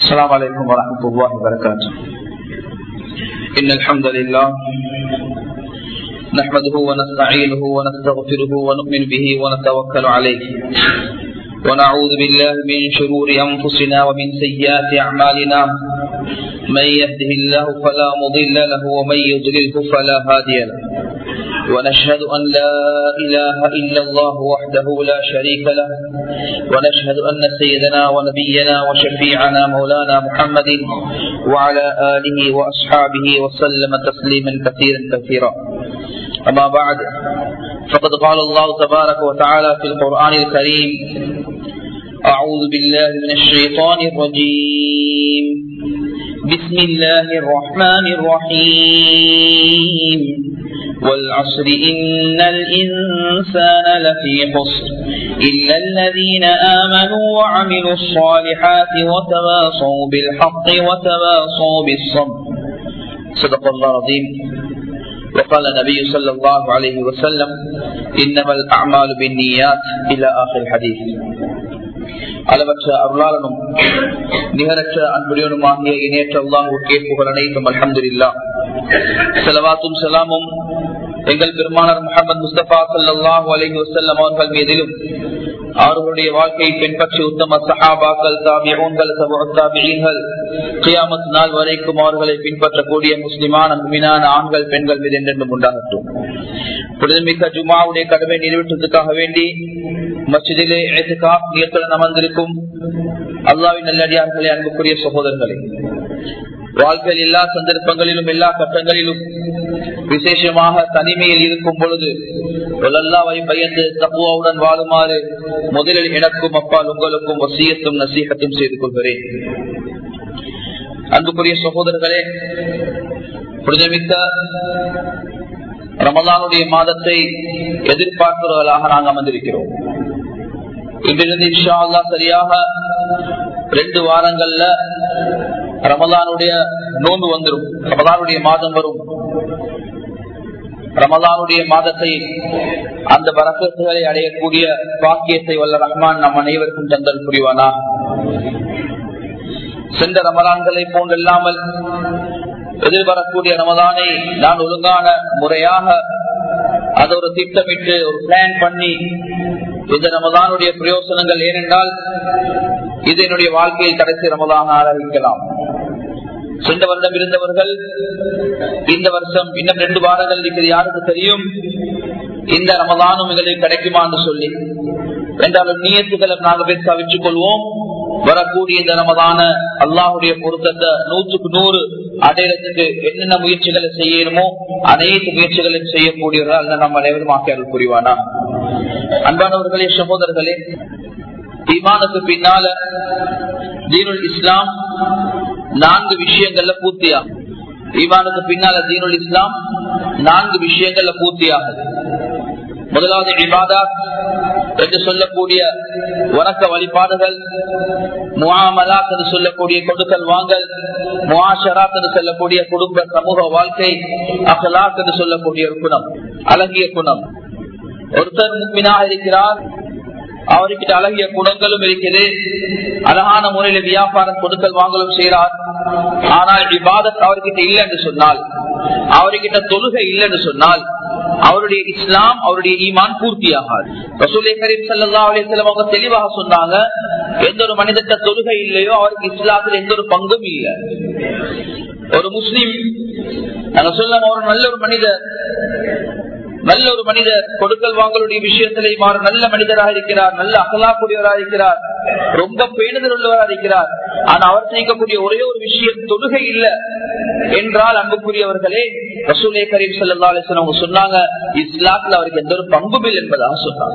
السلام عليكم ورحمة الله وبركاته إن الحمد لله نحمده ونستعينه ونستغفره ونؤمن به ونتوكل عليه ونعوذ بالله من شرور أنفسنا ومن سيئات أعمالنا من يهده الله فلا مضل له ومن يضلله فلا هادي له ونشهد أن لا إله إلا الله وحده لا شريك له ونشهد أن سيدنا ونبينا وشفيعنا مولانا محمد وعلى آله وأصحابه وسلم تسليما كثيرا كثيرا أما بعد فقد قال الله تبارك وتعالى في القرآن الكريم أعوذ بالله من الشيطان الرجيم بسم الله الرحمن الرحيم والعصر إن الإنسان لفي خسر إلا الذين آمنوا وعملوا الصالحات وتواصوا بالحق وتواصوا بالصبر صدق الله العظيم وقال النبي صلى الله عليه وسلم إنما الأعمال بالنيات إلى آخر الحديث அளவற்ற அருளாளனும் நிகரற்ற அன்புடையனுமாகிய இணையற்ற அல்லாஹுக்கே புகழ் அனைத்தும் அலமதுல்லா செலவாத்தும் செலாமும் எங்கள் பெருமானார் முகமது முஸ்தபா சல்லாஹூ அலஹி வசல்லம் அவர்கள் மீதிலும் அவர்களுடைய வாழ்க்கையை பின்பற்றி உத்தம சஹாபாக்கள் தாபியங்கள் தாபியங்கள் கியாமத் நாள் வரைக்கும் அவர்களை பின்பற்றக்கூடிய முஸ்லிமான மீனான ஆண்கள் பெண்கள் மீது என்றென்றும் உண்டாகட்டும் புனிதமிக்க ஜுமாவுடைய கடமை நிறைவேற்றத்துக்காக வேண்டி மசிதிலே நியத்துடன் அமர்ந்திருக்கும் அல்லாவின் நல்லடியார்களே அன்புக்குரிய சகோதரர்களே வாழ்க்கையில் எல்லா சந்தர்ப்பங்களிலும் எல்லா கட்டங்களிலும் விசேஷமாக தனிமையில் இருக்கும் பொழுது அல்லாவை பயந்து தப்புவாவுடன் வாழுமாறு முதலில் எனக்கும் அப்பால் உங்களுக்கும் வசியத்தும் நசீகத்தும் செய்து கொள்கிறேன் அன்புக்குரிய சகோதரர்களே புரிதமிக்க ரமலானுடைய மாதத்தை எதிர்பார்ப்பவர்களாக நாங்கள் அமர்ந்திருக்கிறோம் இன்றிலிருந்து இன்ஷா அல்லா சரியாக ரெண்டு வாரங்கள்ல ரமலானுடைய நோன்பு வந்துடும் ரமலானுடைய மாதம் வரும் ரமலானுடைய மாதத்தை அந்த வரக்கத்துகளை அடையக்கூடிய பாக்கியத்தை வல்ல ரஹ்மான் நம் அனைவருக்கும் தந்தல் புரிவானா சென்ற ரமலான்களை போன்றல்லாமல் எதிர்வரக்கூடிய ரமதானை நான் ஒழுங்கான முறையாக அதை ஒரு திட்டமிட்டு ஒரு பிளான் பண்ணி இந்த ரமதானுடைய பிரயோசனங்கள் ஏனென்றால் இது என்னுடைய வாழ்க்கையில் கடைசி ரமதான ஆரம்பிக்கலாம் சென்ற வருடம் இருந்தவர்கள் இந்த வருஷம் இன்னும் ரெண்டு வாரங்கள் இருக்கிறது யாருக்கு தெரியும் இந்த ரமதானும் எங்களுக்கு கிடைக்குமா என்று சொல்லி என்றாலும் நீயத்துக்களை நாங்கள் பேச வச்சுக் கொள்வோம் வரக்கூடிய இந்த ரமதான அல்லாஹுடைய பொருத்தத்தை நூற்றுக்கு நூறு அடையிறதுக்கு என்னென்ன முயற்சிகளை செய்யணுமோ அனைத்து முயற்சிகளையும் செய்யக்கூடியவர்கள் அல்ல நம்ம அனைவரும் ஆக்கியார்கள் புரிவானா அன்பானவர்களே சகோதரர்களே ஈமானுக்கு பின்னால தீனுல் இஸ்லாம் நான்கு விஷயங்கள்ல பூர்த்தியாகும் ஈமானுக்கு பின்னால தீனுல் இஸ்லாம் நான்கு விஷயங்கள்ல பூர்த்தியாகுது முதலாவது இபாதா என்று சொல்லக்கூடிய வணக்க வழிபாடுகள் முகாமலாத் என்று சொல்லக்கூடிய கொடுக்கல் வாங்கல் முகாஷராத் என்று சொல்லக்கூடிய குடும்ப சமூக வாழ்க்கை அகலாத் என்று சொல்லக்கூடிய ஒரு குணம் அழகிய குணம் ஒருத்தர் முக்மினாக இருக்கிறார் அவர்கிட்ட அழகிய குணங்களும் இருக்குது அழகான முறையில வியாபாரம் கொடுக்கல் வாங்கலும் செய்கிறார் ஆனால் இபாதத் அவர்கிட்ட இல்லை என்று சொன்னால் அவர்கிட்ட தொழுகை இல்லை என்று சொன்னால் அவருடைய இஸ்லாம் அவருடைய ஈமான் பூர்த்தியாகாது ரசூலை கரீம் சல்லா அலிஸ்லாம் அவங்க தெளிவாக சொன்னாங்க எந்த ஒரு மனிதட்ட தொழுகை இல்லையோ அவருக்கு இஸ்லாத்தில் எந்த ஒரு பங்கும் இல்லை ஒரு முஸ்லீம் நாங்க சொல்ல ஒரு நல்ல ஒரு மனிதர் நல்ல ஒரு மனிதர் கொடுக்கல் வாங்கலுடைய விஷயத்திலே மாற நல்ல மனிதராக இருக்கிறார் நல்ல அகலாக்கூடியவராக இருக்கிறார் ரொம்ப பேணுதல் உள்ளவராக இருக்கிறார் ஆனா அவர் செய்யக்கூடிய ஒரே ஒரு விஷயம் தொழுகை இல்ல என்றால் அன்புக்குரியவர்களே ரசூலே கரீம் சல்லா அவங்க சொன்னாங்க இஸ்லாத்துல அவருக்கு எந்த ஒரு பங்கும் இல்லை என்பதாக சொன்னாங்க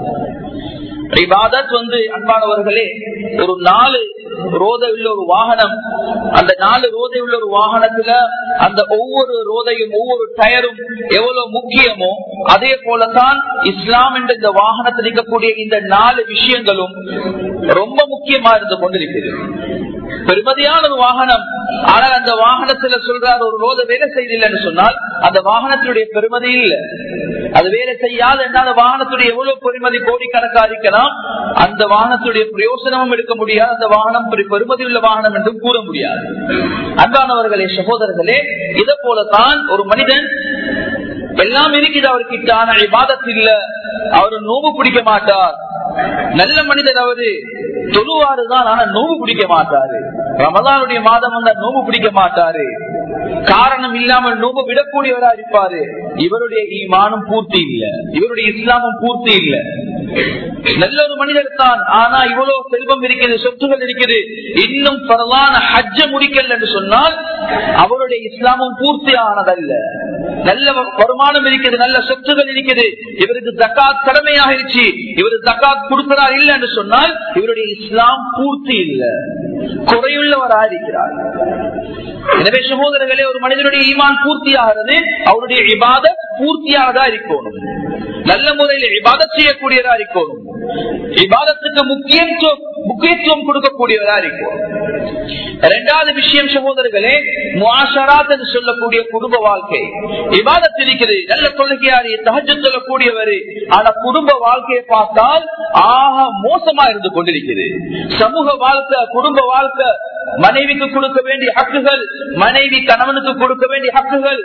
இபாதத் வந்து அன்பானவர்களே ஒரு நாலு ரோதை உள்ள ஒரு வாகனம் அந்த நாலு ரோதை உள்ள ஒரு வாகனத்துல அந்த ஒவ்வொரு ரோதையும் ஒவ்வொரு டயரும் எவ்வளவு முக்கியமோ அதே போலதான் இஸ்லாம் என்ற இந்த வாகனத்தில் இருக்கக்கூடிய இந்த நாலு விஷயங்களும் ரொம்ப முக்கியமா இருந்து கொண்டிருக்கிறது பெருமதியான ஒரு வாகனம் ஆனால் அந்த வாகனத்துல சொல்றார் ஒரு ரோத வேலை செய்தில்லைன்னு சொன்னால் அந்த வாகனத்தினுடைய பெருமதி இல்ல அது வேலை செய்யாத அந்த வாகனத்துடைய எவ்வளவு பெருமதி கோடிக்கணக்கா இருக்கலாம் அந்த வாகனத்துடைய பிரயோசனமும் எடுக்க முடியாது அந்த வாகனம் பெருமதி உள்ள வாகனம் என்றும் கூற முடியாது அன்பானவர்களே சகோதரர்களே இதை போலதான் ஒரு மனிதன் எல்லாம் இருக்குது அவர்கிட்ட ஆனா இபாதத் இல்ல அவரு நோவு பிடிக்க மாட்டார் நல்ல மனிதர் அவரு தொழுவாருதான் ஆனா நோவு பிடிக்க மாட்டாரு ரமதானுடைய மாதம் வந்தா நோவு பிடிக்க மாட்டாரு காரணம் இல்லாமல் நோவு விடக்கூடியவரா இருப்பாரு இவருடைய ஈமானும் பூர்த்தி இல்ல இவருடைய இஸ்லாமும் பூர்த்தி இல்ல நல்ல ஒரு மனிதர் தான் ஆனா இவ்வளவு செல்வம் இருக்குது சொத்துகள் இருக்குது இன்னும் பரவான ஹஜ்ஜ முடிக்கல என்று சொன்னால் அவருடைய இஸ்லாமும் பூர்த்தி ஆனதல்ல நல்ல வருமானம் இருக்குது நல்ல சொத்துகள் இருக்குது இவருக்கு தக்காத் கடமையாக இருச்சு இவரு தக்காத் கொடுக்கிறார் இல்லை என்று சொன்னால் இவருடைய இஸ்லாம் பூர்த்தி இல்லை குறையுள்ளவரா இருக்கிறார் எனவே சகோதரர்களே ஒரு மனிதனுடைய ஈமான் பூர்த்தியாகிறது அவருடைய இபாத பூர்த்தியாகதா இருக்கணும் நல்ல முறையில் இபாதத் செய்யக்கூடியதா இருக்கணும் இபாதத்துக்கு முக்கியத்துவம் முக்கியத்துவம் கொடுக்கக்கூடியவரா இருக்கணும் இரண்டாவது விஷயம் சகோதரர்களே முஆஷராத் என்று சொல்லக்கூடிய குடும்ப வாழ்க்கை இபாதத் இருக்கிறது நல்ல தொழுகையாரி தகஜ சொல்லக்கூடியவர் ஆனா குடும்ப வாழ்க்கையை பார்த்தால் ஆக மோசமா இருந்து கொண்டிருக்கிறது சமூக வாழ்க்கை குடும்ப வாழ்க்கை மனைவிக்கு கொடுக்க வேண்டிய ஹக்குகள் மனைவி கணவனுக்கு கொடுக்க வேண்டிய ஹக்குகள்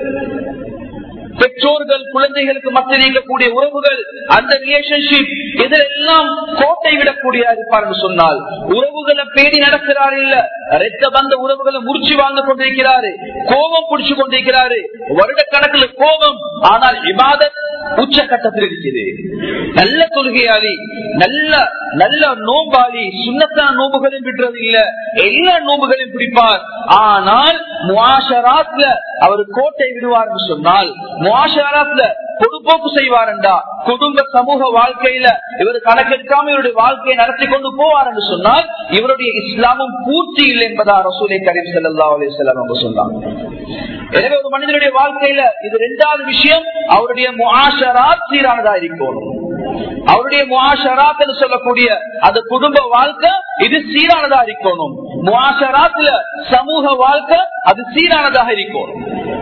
பெற்றோர்கள் குழந்தைகளுக்கு மத்தியில் இருக்கக்கூடிய உறவுகள் அந்த ரிலேஷன்ஷிப் இதெல்லாம் கோட்டை விடக்கூடிய இருப்பார் என்று சொன்னால் உறவுகளை பேடி நடக்கிறார் இல்ல ரத்த பந்த உறவுகளை முறிச்சு வாங்க கொண்டிருக்கிறாரு கோபம் பிடிச்சு கொண்டிருக்கிறாரு வருட கணக்கில் கோபம் ஆனால் இபாதத் உச்சகட்டத்தில் இருக்குது நல்ல தொழுகையாளி நல்ல நல்ல நோம்பாளி சுண்ணத்தான நோம்புகளையும் விடுறது இல்ல எல்லா நோம்புகளையும் பிடிப்பார் ஆனால் முவாஷராத்ல அவர் கோட்டை விடுவார் சொன்னால் முவாஷராத்ல பொதுப்போக்கு செய்வார்டா குடும்ப சமூக வாழ்க்கையில இவர் கணக்கெடுக்காம இவருடைய வாழ்க்கையை நடத்தி கொண்டு போவார் என்று சொன்னால் இவருடைய இஸ்லாமும் பூர்த்தி இல்லை என்பதா ரசூலை கரீம் செல்லா அலிசல்லாம் அவங்க சொன்னாங்க எனவே ஒரு மனிதனுடைய வாழ்க்கையில இது ரெண்டாவது விஷயம் அவருடைய முஆஷராத் சீரானதா இருக்கணும் அவருடைய முஆஷராத் என்று சொல்லக்கூடிய அந்த குடும்ப வாழ்க்கை இது சீரானதா இருக்கணும் முஆஷராத்ல சமூக வாழ்க்கை அது சீரானதாக இருக்கணும்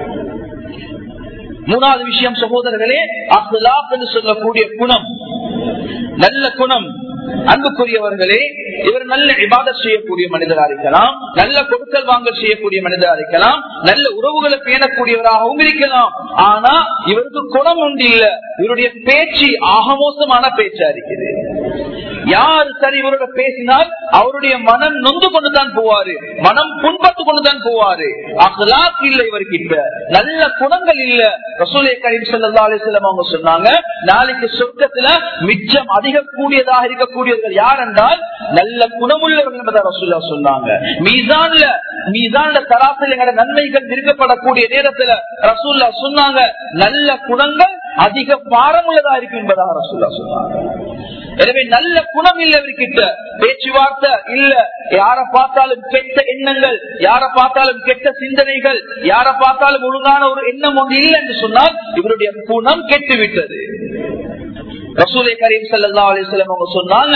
மூணாவது விஷயம் சகோதரர்களே அஹ்லாப் என்று சொல்லக்கூடிய குணம் நல்ல குணம் அன்புக்குரியவர்களே இவர் நல்ல இபாத செய்யக்கூடிய மனிதரா இருக்கலாம் நல்ல கொடுக்கல் வாங்கல் செய்யக்கூடிய மனிதரா இருக்கலாம் நல்ல உறவுகளை பேணக்கூடியவராகவும் இருக்கலாம் ஆனா இவருக்கு குணம் ஒன்று இல்ல இவருடைய பேச்சு ஆகமோசமான பேச்சா இருக்குது யார் சரி இவரோட பேசினால் அவருடைய மனம் நொந்து கொண்டுதான் போவாரு மனம் புண்பட்டு கொண்டுதான் போவாரு அகலாக் இல்ல இவர்கிட்ட நல்ல குணங்கள் இல்ல ரசூலை கரீம் சல்லா அலிஸ்லாம் அவங்க சொன்னாங்க நாளைக்கு சொர்க்கத்துல மிச்சம் அதிக கூடியதாக இருக்கக்கூடியவர்கள் யார் என்றால் நல்ல குணமுள்ளவர்கள் என்பதை ரசூல்லா சொன்னாங்க மீசான்ல மீசான்ல தராசில் எங்கட நன்மைகள் நிறுக்கப்படக்கூடிய நேரத்துல ரசூல்லா சொன்னாங்க நல்ல குணங்கள் அதிக பாரமுள்ளதா இருக்கு என்பதாக ரசூல்லா சொன்னாங்க எனவே நல்ல குணம் இல்ல இவர்கிட்ட பேச்சுவார்த்தை இல்ல யார பார்த்தாலும் கெட்ட எண்ணங்கள் யார பார்த்தாலும் கெட்ட சிந்தனைகள் யார பார்த்தாலும் ஒழுங்கான ஒரு எண்ணம் ஒன்று இல்லை என்று சொன்னால் இவருடைய குணம் கெட்டு விட்டது ரசூலை கரீம் சல்லா அலிஸ்லாம் அவங்க சொன்னாங்க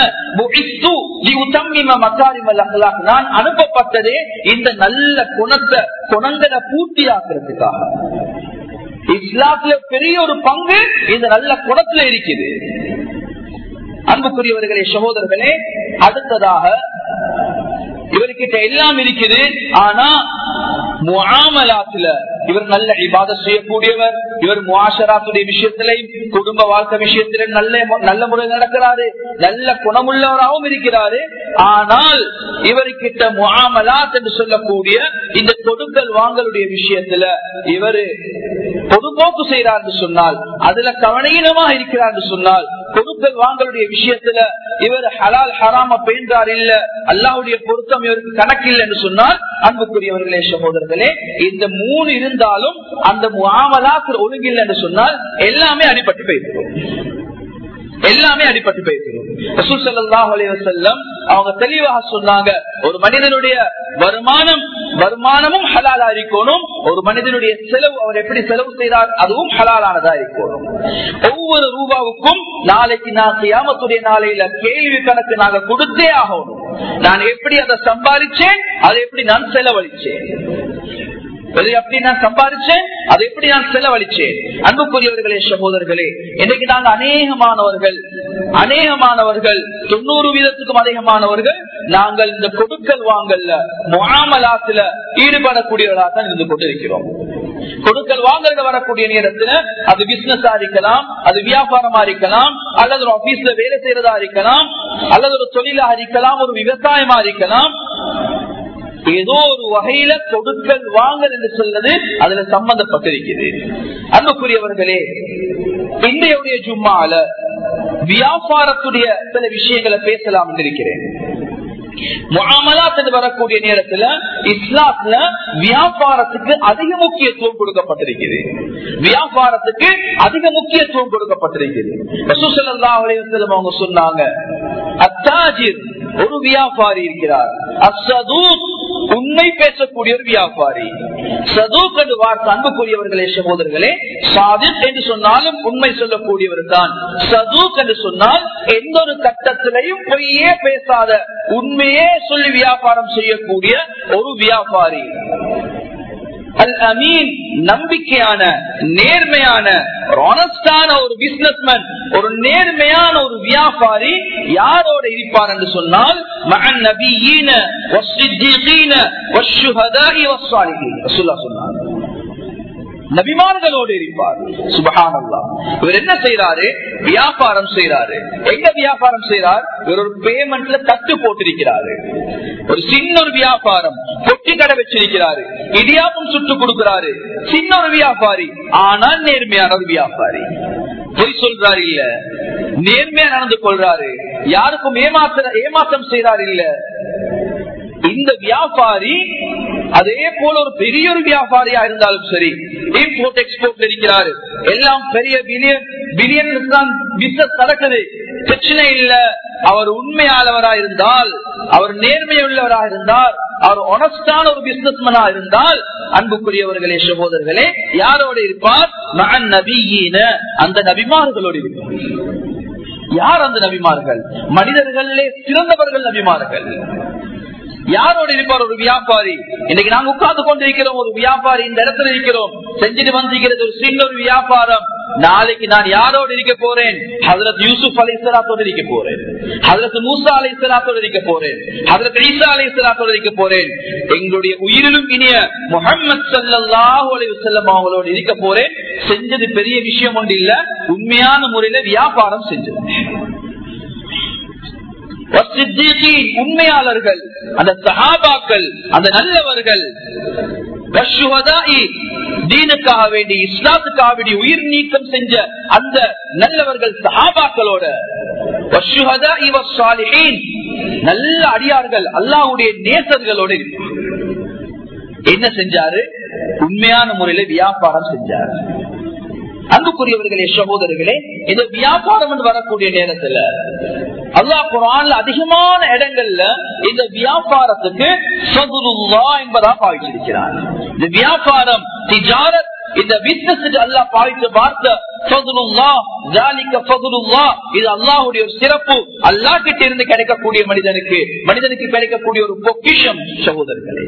நான் அனுப்பப்பட்டதே இந்த நல்ல குணத்தை குணங்களை பூர்த்தி ஆக்குறதுக்காக இஸ்லாத்துல பெரிய ஒரு பங்கு இந்த நல்ல குணத்துல இருக்குது அன்புக்குரியவர்களே சகோதரர்களே அடுத்ததாக இவர்கிட்ட எல்லாம் இருக்குது ஆனா முஆமலாத்துல இவர் நல்ல இபாத செய்யக்கூடியவர் இவர் முஆஷராத்துடைய விஷயத்திலையும் குடும்ப வாழ்க்கை விஷயத்தில நல்ல நல்ல முறையில் நடக்கிறாரு நல்ல குணமுள்ளவராகவும் இருக்கிறாரு ஆனால் இவர்கிட்ட முஆமலாத் என்று சொல்லக்கூடிய இந்த கொடுக்கல் வாங்கலுடைய விஷயத்துல இவரு பொதுபோக்கு செய்யறார் சொன்னால் அதுல கவனீனமா இருக்கிறார் சொன்னால் கொடுக்கல் வாங்கலுடைய விஷயத்துல இவர் ஹலால் ஹராம பேண்டார் இல்ல அல்லாவுடைய பொருத்தம் இவருக்கு கணக்கு இல்லை என்று சொன்னால் அன்புக்குரியவர்களே சகோதரர்களே இந்த மூணு இருந்தாலும் அந்த முகாமலாக்கு ஒழுங்கில்லை என்று சொன்னால் எல்லாமே அடிபட்டு போயிருக்கும் எல்லாமே அடிபட்டு போயிருக்கிறோம் அவங்க தெளிவாக சொன்னாங்க ஒரு மனிதனுடைய வருமானம் வருமானமும் ஹலாலா இருக்கணும் ஒரு மனிதனுடைய செலவு அவர் எப்படி செலவு செய்தார் அதுவும் ஹலாலானதா இருக்கணும் ஒவ்வொரு ரூபாவுக்கும் நாளைக்கு நான் கியாமத்துடைய நாளையில கேள்வி கணக்கு நாங்க கொடுத்தே ஆகணும் நான் எப்படி அதை சம்பாதிச்சேன் அதை எப்படி நான் செலவழிச்சேன் எதை எப்படி நான் சம்பாதிச்சேன் அதை எப்படி நான் செலவழிச்சேன் அன்புக்குரியவர்களே சகோதரர்களே இன்னைக்கு நாங்க அநேகமானவர்கள் அநேகமானவர்கள் தொண்ணூறு வீதத்துக்கும் அதிகமானவர்கள் நாங்கள் இந்த கொடுக்கல் வாங்கல்ல முகாமலாத்துல ஈடுபடக்கூடியவர்களாக தான் இருந்து கொண்டிருக்கிறோம் கொடுக்கல் வாங்கல வரக்கூடிய நேரத்துல அது பிசினஸா இருக்கலாம் அது வியாபாரமா இருக்கலாம் அல்லது ஒரு ஆபீஸ்ல வேலை செய்யறதா இருக்கலாம் அல்லது ஒரு தொழிலா இருக்கலாம் ஒரு விவசாயமா இருக்கலாம் ஏதோ ஒரு வகையில கொடுக்கல் வாங்கல் என்று சொல்வது அதுல சம்பந்தப்பட்டிருக்கிறது அன்புக்குரியவர்களே இன்றையுடைய ஜும்மால வியாபாரத்துடைய சில விஷயங்களை பேசலாம் என்று இருக்கிறேன் வரக்கூடிய நேரத்துல இஸ்லாத்துல வியாபாரத்துக்கு அதிக முக்கியத்துவம் கொடுக்கப்பட்டிருக்கிறது வியாபாரத்துக்கு அதிக முக்கியத்துவம் கொடுக்கப்பட்டிருக்கிறது அவங்க சொன்னாங்க அத்தாஜிர் ஒரு வியாபாரி இருக்கிறார் அசதூக் உண்மை பேசக்கூடிய ஒரு வியாபாரி சதூக் என்று வார்த்தை அன்புக்குரியவர்களே சகோதரர்களே சாதித் என்று சொன்னாலும் உண்மை சொல்லக்கூடியவர் தான் சதூக் என்று சொன்னால் எந்த ஒரு கட்டத்திலையும் பொய்யே பேசாத உண்மையே சொல்லி வியாபாரம் செய்யக்கூடிய ஒரு வியாபாரி அல் அமீன் நம்பிக்கையான நேர்மையான ஒரு பிசினஸ்மேன் ஒரு நேர்மையான ஒரு வியாபாரி யாரோட இருப்பார் என்று சொன்னால் மகன் நபீன சொன்னார் நபிமார்களோடு இருப்பார் சுபகானல்லா இவர் என்ன செய்யறாரு வியாபாரம் செய்யறாரு எங்க வியாபாரம் செய்யறார் இவர் ஒரு பேமெண்ட்ல தட்டு போட்டிருக்கிறாரு ஒரு சின்ன ஒரு வியாபாரம் பொட்டி கடை வச்சிருக்கிறாரு இடியாப்பம் சுட்டு கொடுக்கிறாரு சின்ன ஒரு வியாபாரி ஆனால் நேர்மையான ஒரு வியாபாரி பொய் சொல்றாரு இல்ல நேர்மையா நடந்து கொள்றாரு யாருக்கும் ஏமாத்த ஏமாற்றம் செய்யறாரு இல்ல இந்த வியாபாரி அதே போல ஒரு பெரிய ஒரு வியாபாரியா இருந்தாலும் சரி இம்போர்ட் எக்ஸ்போர்ட் இருக்கிறாரு எல்லாம் பெரிய பில்லியன் பில்லியன் தான் பிசினஸ் நடக்குது பிரச்சனை இல்ல அவர் உண்மையாளவராக இருந்தால் அவர் நேர்மையுள்ளவராக இருந்தால் அவர் ஒனஸ்டான ஒரு பிசினஸ் மேனா இருந்தால் அன்புக்குரியவர்களே சகோதரர்களே யாரோடு இருப்பார் மகன் நபியின அந்த நபிமார்களோடு இருப்பார் யார் அந்த நபிமார்கள் மனிதர்களே சிறந்தவர்கள் நபிமார்கள் யாரோடு இருப்பார் ஒரு வியாபாரி இன்னைக்கு நாங்க உட்கார்ந்து கொண்டிருக்கிறோம் ஒரு வியாபாரி இந்த இடத்துல இருக்கிறோம் செஞ்சுட்டு வந்திருக்கிறது ஒரு சின்ன ஒரு வியாபாரம் நாளைக்கு நான் யாரோடு இருக்க போறேன் ஹசரத் யூசுப் அலி இஸ்லாத்தோடு இருக்க போறேன் ஹசரத் மூசா அலி இஸ்லாத்தோடு இருக்க போறேன் ஹசரத் ஈசா அலி இஸ்லாத்தோடு இருக்க போறேன் எங்களுடைய உயிரிலும் இனிய முகமது சல்லாஹூ அலி வசல்லம் அவங்களோடு இருக்க போறேன் செஞ்சது பெரிய விஷயம் ஒன்று இல்ல உண்மையான முறையில வியாபாரம் செஞ்சது உண்மையாளர்கள் அந்த சஹாபாக்கள் அந்த நல்லவர்கள் தீனுக்காக வேண்டி இஸ்லாத்துக்காக வேண்டி உயிர் நீக்கம் செஞ்ச அந்த நல்லவர்கள் சஹாபாக்களோட நல்ல அடியார்கள் அல்லாவுடைய நேசர்களோடு என்ன செஞ்சாரு உண்மையான முறையில வியாபாரம் செஞ்சாரு அன்புக்குரியவர்களே சகோதரர்களே இந்த வியாபாரம் என்று வரக்கூடிய நேரத்துல அல்லாஹ் குரான்ல அதிகமான இடங்கள்ல இந்த வியாபாரத்துக்கு என்பதா பாவிச்சிருக்கிறார் இந்த வியாபாரம் திஜாரத் இந்த பிசினஸ் அல்லாஹ் பாவித்த வார்த்தை இது அல்லாஹுடைய ஒரு சிறப்பு அல்லா கிட்ட இருந்து கிடைக்கக்கூடிய மனிதனுக்கு மனிதனுக்கு கிடைக்கக்கூடிய ஒரு பொக்கிஷம் சகோதரர்களே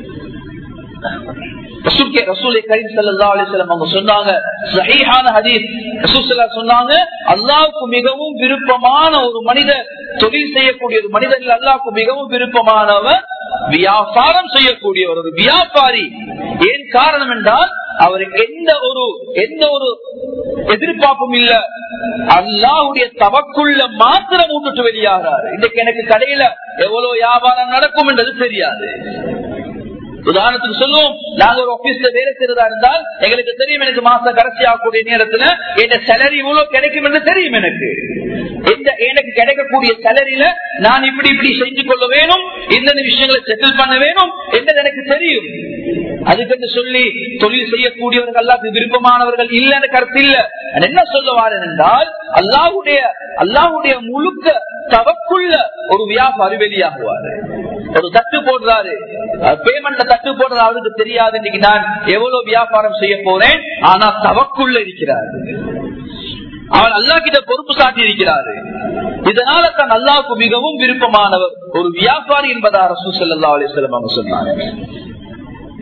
அல்லாவுக்கு மிகவும் விருப்பமான ஒரு மனிதர் தொழில் செய்யக்கூடிய ஒரு மனிதர்கள் அல்லாவுக்கு மிகவும் விருப்பமானவர் வியாபாரம் செய்யக்கூடியவர் ஒரு வியாபாரி ஏன் காரணம் என்றால் அவர் எந்த ஒரு எந்த ஒரு எதிர்பார்ப்பும் இல்ல அல்லாவுடைய தவக்குள்ள மாத்திரம் விட்டுட்டு வெளியாகிறாரு இன்னைக்கு எனக்கு கடையில எவ்வளவு வியாபாரம் நடக்கும் என்றது தெரியாது உதாரணத்துக்கு சொல்லுவோம் நாங்க ஒரு ஆபீஸ்ல வேலை செய்யறதா இருந்தால் எங்களுக்கு தெரியும் எனக்கு மாசம் கடைசி ஆகக்கூடிய நேரத்துல என் சேலரி இவ்வளவு கிடைக்கும் என்று தெரியும் எனக்கு இந்த எனக்கு கிடைக்கக்கூடிய சேலரியில நான் இப்படி இப்படி செஞ்சு கொள்ள வேணும் எந்தெந்த விஷயங்களை செட்டில் பண்ண வேணும் என்றது எனக்கு தெரியும் அதுக்கு சொல்லி தொழில் செய்யக்கூடியவர்கள் அல்லாது விருப்பமானவர்கள் இல்லைன்னு கருத்து இல்ல என்ன சொல்ல வாரேன் என்றால் அல்லாவுடைய அல்லாவுடைய முழுக்க தவக்குள்ள ஒரு வியாபாரி வெளியாகுவாரு ஒரு தட்டு போடுறாரு பேமெண்ட்ல தட்டு போடுறது அவருக்கு தெரியாது இன்னைக்கு நான் எவ்வளவு வியாபாரம் செய்ய போறேன் ஆனா தவக்குள்ள இருக்கிறார் அவன் அல்லா கிட்ட பொறுப்பு சாட்டி இருக்கிறாரு இதனால தான் அல்லாவுக்கு மிகவும் விருப்பமானவர் ஒரு வியாபாரி என்பதா ரசூ சல்லா அலிஸ்லம் அவங்க சொன்னாங்க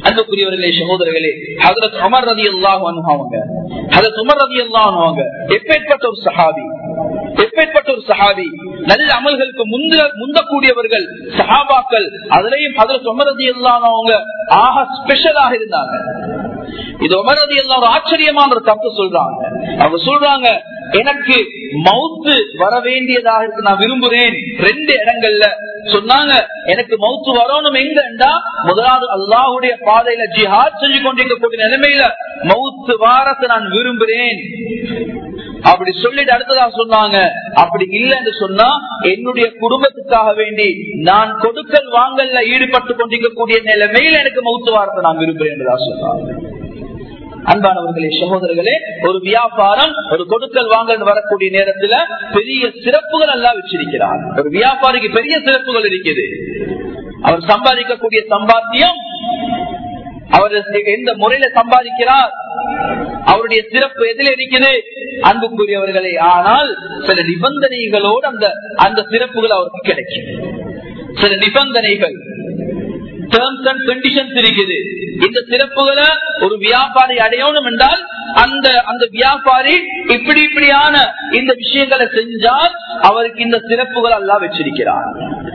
அன்புக்குரியவர்களே சகோதரர்களே ஹதரத் உமர் ரதி அல்லாஹ் அவங்க ஹதரத் உமர் ரதி அல்லாஹ் அவங்க எப்பேற்பட்ட ஒரு சஹாபி எப்பேற்பட்ட ஒரு சஹாபி நல்ல அமல்களுக்கு முந்த முந்தக்கூடியவர்கள் சஹாபாக்கள் அதுலயும் ஹதரத் உமர் ரதி அல்லாஹ் அவங்க ஆக ஸ்பெஷலாக இருந்தாங்க இது உமரதி எல்லாம் ஒரு ஆச்சரியமான ஒரு தப்பு சொல்றாங்க அவங்க சொல்றாங்க எனக்கு மவுத்து வர வேண்டியதாக இருக்கு நான் விரும்புறேன் ரெண்டு இடங்கள்ல சொன்னாங்க எனக்கு மவுத்து வரணும் எங்கண்டா முதலாவது அல்லாஹுடைய பாதையில ஜிஹாத் செஞ்சு கொண்டிருக்கக்கூடிய நிலைமையில மவுத்து வாரத்தை நான் விரும்புகிறேன் அப்படி சொல்லிட்டு அடுத்ததா சொன்னாங்க அப்படி இல்லைன்னு சொன்னா என்னுடைய குடும்பத்துக்காக வேண்டி நான் கொடுக்கல் வாங்கல்ல ஈடுபட்டு கொண்டிருக்கக்கூடிய நிலைமையில் எனக்கு மவுத்து வாரத்தை நான் விரும்புகிறேன் சொன்னாங்க அன்பானவர்களே சகோதரர்களே ஒரு வியாபாரம் ஒரு கொடுக்கல் வாங்கல் வரக்கூடிய நேரத்துல பெரிய சிறப்புகள் எல்லாம் வச்சிருக்கிறார் ஒரு வியாபாரிக்கு பெரிய சிறப்புகள் இருக்குது அவர் சம்பாதிக்கக்கூடிய சம்பாத்தியம் அவர் எந்த முறையில சம்பாதிக்கிறார் அவருடைய சிறப்பு எதில் இருக்குது அன்புக்குரியவர்களே ஆனால் சில நிபந்தனைகளோடு அந்த அந்த சிறப்புகள் அவருக்கு கிடைக்கும் சில நிபந்தனைகள் டேர்ம்ஸ் அண்ட் கண்டிஷன்ஸ் இருக்குது இந்த சிறப்புகளை ஒரு வியாபாரி அடையணும் என்றால் அந்த அந்த வியாபாரி இப்படி இப்படியான இந்த விஷயங்களை செஞ்சால் அவருக்கு இந்த சிறப்புகள் எல்லாம் வச்சிருக்கிறார்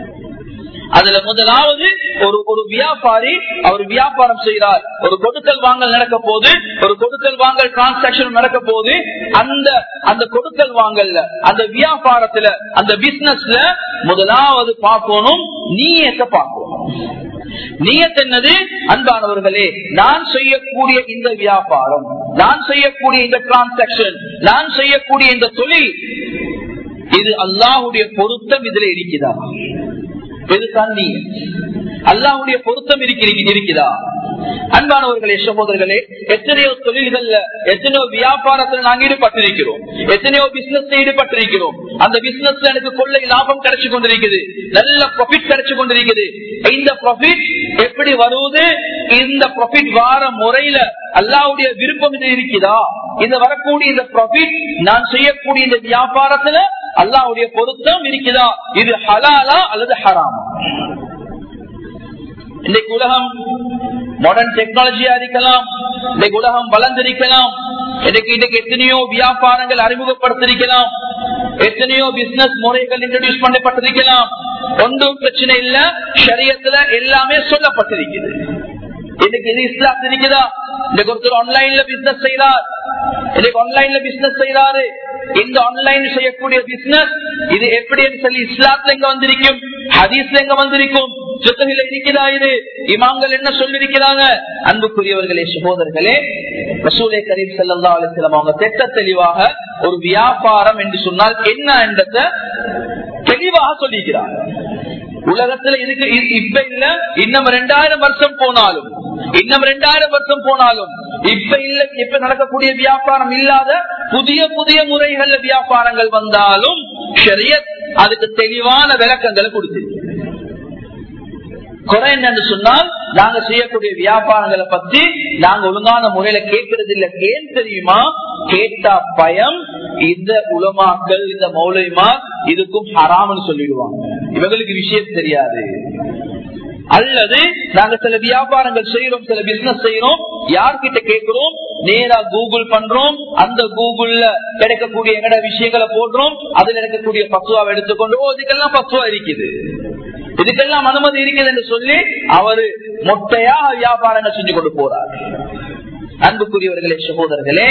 அதுல முதலாவது ஒரு ஒரு வியாபாரி அவர் வியாபாரம் செய்கிறார் ஒரு கொடுக்கல் வாங்கல் நடக்க போது ஒரு கொடுக்கல் வாங்கல் டிரான்சாக்சன் நடக்க போது அந்த அந்த கொடுக்கல் வாங்கல்ல அந்த வியாபாரத்துல அந்த பிசினஸ்ல முதலாவது பார்க்கணும் நீயத்தை பார்க்கணும் நீயத் என்னது அன்பானவர்களே நான் செய்யக்கூடிய இந்த வியாபாரம் நான் செய்யக்கூடிய இந்த டிரான்சாக்சன் நான் செய்யக்கூடிய இந்த தொழில் இது அல்லாஹுடைய பொருத்தம் இதுல இருக்குதா இதுதான் நீ அல்லாஹுடைய பொருத்தம் இருக்கிறதா அன்பானவர்களே சகோதரர்களே எத்தனையோ தொழில்கள்ல எத்தனையோ வியாபாரத்தில் நாங்க ஈடுபட்டிருக்கிறோம் எத்தனையோ பிசினஸ் ஈடுபட்டிருக்கிறோம் அந்த பிசினஸ்ல எனக்கு கொள்ளை லாபம் கிடைச்சு கொண்டிருக்குது நல்ல ப்ராஃபிட் கிடைச்சு கொண்டிருக்குது இந்த ப்ராஃபிட் எப்படி வருவது இந்த ப்ராஃபிட் வார முறையில அல்லாவுடைய விருப்பம் இது இருக்குதா இந்த வரக்கூடிய இந்த ப்ராஃபிட் நான் செய்யக்கூடிய இந்த வியாபாரத்துல அல்லாவுடைய பொருத்தம் இருக்குதா இது ஹலாலா அல்லது ஹராமா இன்னைக்கு உலகம் மாடர்ன் டெக்னாலஜியா இருக்கலாம் இன்னைக்கு உலகம் வளர்ந்திருக்கலாம் இன்னைக்கு இன்னைக்கு எத்தனையோ வியாபாரங்கள் அறிமுகப்படுத்திருக்கலாம் எத்தனையோ பிசினஸ் முறைகள் இன்ட்ரடியூஸ் பண்ணப்பட்டிருக்கலாம் ஒன்றும் பிரச்சனை இல்ல சரியத்துல எல்லாமே சொல்லப்பட்டிருக்கிறது இன்னைக்கு இது இஸ்லாம் இருக்குதா இன்னைக்கு ஒருத்தர் ஆன்லைன்ல பிசினஸ் செய்யறார் இன்னைக்கு ஆன்லைன்ல பிசினஸ் செய்யறாரு இந்த ஆன்லைன் செய்யக்கூடிய பிசினஸ் இது எப்படி சொல்லி இஸ்லாத்துல எங்க வந்திருக்கும் ஹதீஸ்ல எங்க வந்திருக்கும் சுத்தகில இருக்கிறதா இது இமாங்கள் என்ன சொல்லிருக்கிறாங்க அன்புக்குரியவர்களே சகோதரர்களே ரசூலே கரீம் செல்லா அலிஸ்லாம் அவங்க திட்ட தெளிவாக ஒரு வியாபாரம் என்று சொன்னால் என்ன என்றத தெளிவாக சொல்லிக்கிறாங்க உலகத்துல இதுக்கு இப்ப இல்ல இன்னும் ரெண்டாயிரம் வருஷம் போனாலும் இன்னும் ரெண்டாயிரம் வருஷம் போனாலும் இப்ப இல்ல இப்ப நடக்கக்கூடிய வியாபாரம் இல்லாத புதிய புதிய முறைகள்ல வியாபாரங்கள் வந்தாலும் ஷரியத் அதுக்கு தெளிவான விளக்கங்களை கொடுத்திருக்கு குறை என்னன்னு சொன்னால் நாங்க செய்யக்கூடிய வியாபாரங்களை பத்தி நாங்க ஒழுங்கான முறையில கேட்கறது இல்ல ஏன் தெரியுமா கேட்டா பயம் இந்த உலமாக்கள் இந்த மௌலிமா இதுக்கும் ஹராம்னு சொல்லிடுவாங்க இவங்களுக்கு விஷயம் தெரியாது அல்லது நாங்க சில வியாபாரங்கள் செய்யறோம் சில பிசினஸ் செய்யறோம் யார்கிட்ட கேட்கிறோம் நேரா கூகுள் பண்றோம் அந்த கூகுள்ல கிடைக்கக்கூடிய எங்கட விஷயங்களை போடுறோம் அதுல இருக்கக்கூடிய பசுவாவை எடுத்துக்கொண்டு ஓ இதுக்கெல்லாம் பசுவா இருக்குது இதுக்கெல்லாம் அனுமதி இருக்குது என்று சொல்லி அவரு மொட்டையா வியாபாரங்கள் செஞ்சு கொண்டு போறார் அன்புக்குரியவர்களே சகோதரர்களே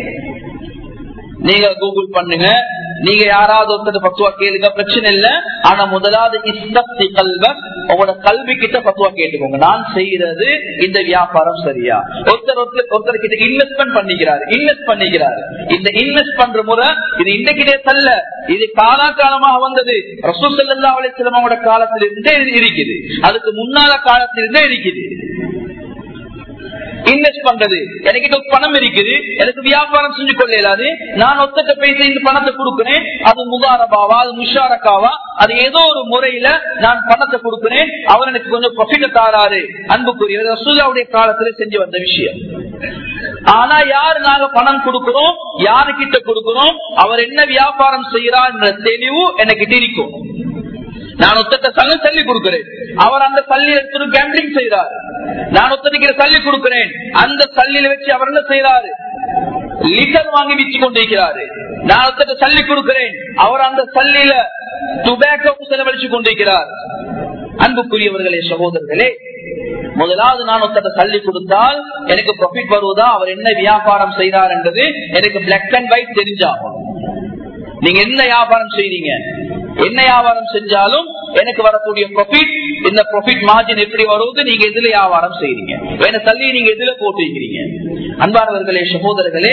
நீங்க கூகுள் பண்ணுங்க நீங்க யாராவது ஒருத்தர் பத்துவா கேளுங்க பிரச்சனை இல்ல ஆனா முதலாவது இஸ்தப்தி கல்வ உங்களோட கல்வி கிட்ட பத்துவா கேட்டுக்கோங்க நான் செய்யறது இந்த வியாபாரம் சரியா ஒருத்தர் ஒருத்தர் ஒருத்தர் கிட்ட இன்வெஸ்ட்மெண்ட் பண்ணிக்கிறாரு இன்வெஸ்ட் பண்ணிக்கிறாரு இந்த இன்வெஸ்ட் பண்ற முறை இது இன்றைக்கிட்டே தல்ல இது காலாகாலமாக வந்தது ரசூசல்லா அலிஸ்லமோட காலத்திலிருந்தே இருக்குது அதுக்கு முன்னால காலத்திலிருந்தே இருக்குது இன்வெஸ்ட் பண்றது எனக்கு பணம் இருக்குது எனக்கு வியாபாரம் செஞ்சு கொள்ள இயலாது நான் ஒத்தட்ட பேசி இந்த பணத்தை கொடுக்கிறேன் அது முகாரபாவா அது முஷாரக்காவா அது ஏதோ ஒரு முறையில நான் பணத்தை கொடுக்கிறேன் அவர் எனக்கு கொஞ்சம் ப்ரொஃபிட்ட தாராரு அன்புக்குரிய ரசூலாவுடைய காலத்துல செஞ்சு வந்த விஷயம் ஆனா யாரு நாங்க பணம் கொடுக்கிறோம் யாரு கிட்ட கொடுக்கிறோம் அவர் என்ன வியாபாரம் செய்யறார் என்ற தெளிவு எனக்கு இருக்கும் நான் ஒத்தட்ட சல்லி தள்ளி கொடுக்கிறேன் அவர் அந்த சல்லி எடுத்து கேம்பிளிங் செய்யறாரு நான் ஒத்தடிக்கிற சல்லி கொடுக்கிறேன் அந்த சல்லியில வச்சு அவர் என்ன செய்யறாரு லிட்டர் வாங்கி விச்சு கொண்டிருக்கிறாரு நான் ஒருத்தட்ட சல்லி கொடுக்கிறேன் அவர் அந்த சல்லியில டுபாக்கோ செலவழிச்சு கொண்டிருக்கிறார் அன்புக்குரியவர்களே சகோதரர்களே முதலாவது நான் ஒருத்தட்ட சல்லி கொடுத்தால் எனக்கு ப்ராஃபிட் வருவதா அவர் என்ன வியாபாரம் செய்யறார் என்பது எனக்கு பிளாக் அண்ட் ஒயிட் தெரிஞ்சாகும் நீங்க என்ன வியாபாரம் செய்றீங்க என்ன வியாபாரம் செஞ்சாலும் எனக்கு வரக்கூடிய ப்ராஃபிட் இந்த ப்ராஃபிட் மார்ஜின் எப்படி வருவது நீங்க எதுல வியாபாரம் செய்றீங்க வேற தள்ளி நீங்க எதுல போட்டிருக்கிறீங்க அன்பானவர்களே சகோதரர்களே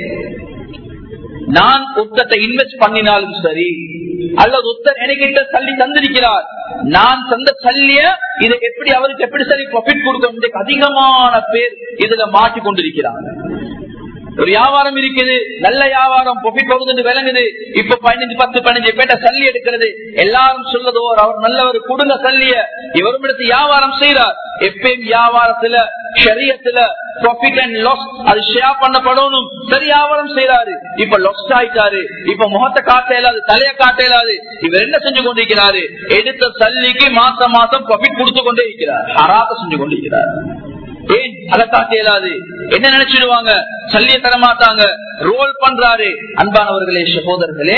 நான் ஒத்தத்தை இன்வெஸ்ட் பண்ணினாலும் சரி அல்லது ஒத்தர் எனக்கிட்ட தள்ளி தந்திருக்கிறார் நான் தந்த சல்லிய இதை எப்படி அவருக்கு எப்படி சரி ப்ராஃபிட் கொடுக்க அதிகமான பேர் இதுல மாற்றி கொண்டிருக்கிறாங்க ஒரு வியாபாரம் இருக்குது நல்ல வியாபாரம் ப்ராஃபிட் வருது விளங்குது இப்ப பதினஞ்சு பத்து பதினஞ்சு பேட்ட சல்லி எடுக்கிறது எல்லாரும் சொல்லதோ அவர் நல்லவர் கொடுங்க சல்லிய இவரும் எடுத்து வியாபாரம் செய்யறார் எப்பயும் வியாபாரத்துல ஷரியத்துல ப்ராஃபிட் அண்ட் லாஸ் அது ஷேர் பண்ணப்படணும் சரி வியாபாரம் செய்யறாரு இப்ப லாஸ் ஆயிட்டாரு இப்ப முகத்தை காட்ட இயலாது தலையை காட்ட இயலாது இவர் என்ன செஞ்சு கொண்டிருக்கிறாரு எடுத்த சல்லிக்கு மாசம் மாசம் ப்ராஃபிட் கொடுத்து கொண்டே இருக்கிறார் ஹராத்த செஞ்சு கொண்டிருக்கிறார் ஏன் அதை காட்ட இயலாது என்ன நினைச்சிடுவாங்க சல்லிய தர மாட்டாங்க ரோல் பண்றாரு அன்பானவர்களே சகோதரர்களே